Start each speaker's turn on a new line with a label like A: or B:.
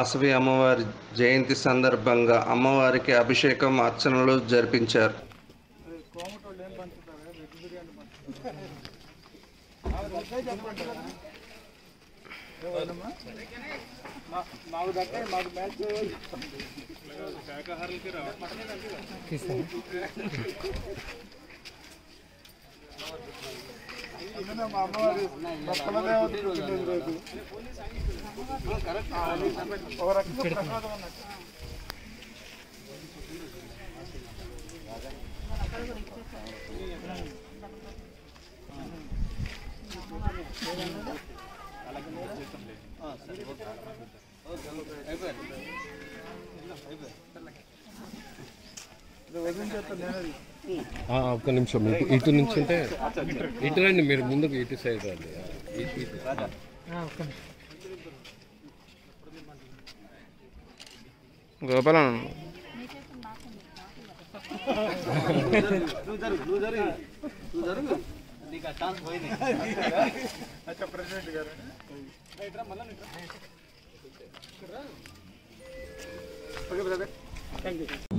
A: వాసవి అమ్మవారి జయంతి సందర్భంగా అమ్మవారికి అభిషేకం అర్చనలు జరిపించారు
B: మా అమ్మవారి భక్తుల దేవత పుట్టినరోజు రోజు. ఒక రకంగా ప్రసాదం అన్నట్టు. ఇది వదిన చేత నేనే
C: ఆ, ఒక్క నిమిషం ఇటు ఇటు నుంచి ఉంటే ఇటు రండి మీరు ముందుకు ఇటు సైడ్ రండి ఇటు- ఇటు.
D: గోపాలన్
B: అచ్చా ప్రెసిడెంట్ గారు ఓకే బ్రదర్ థ్యాంక్ యూ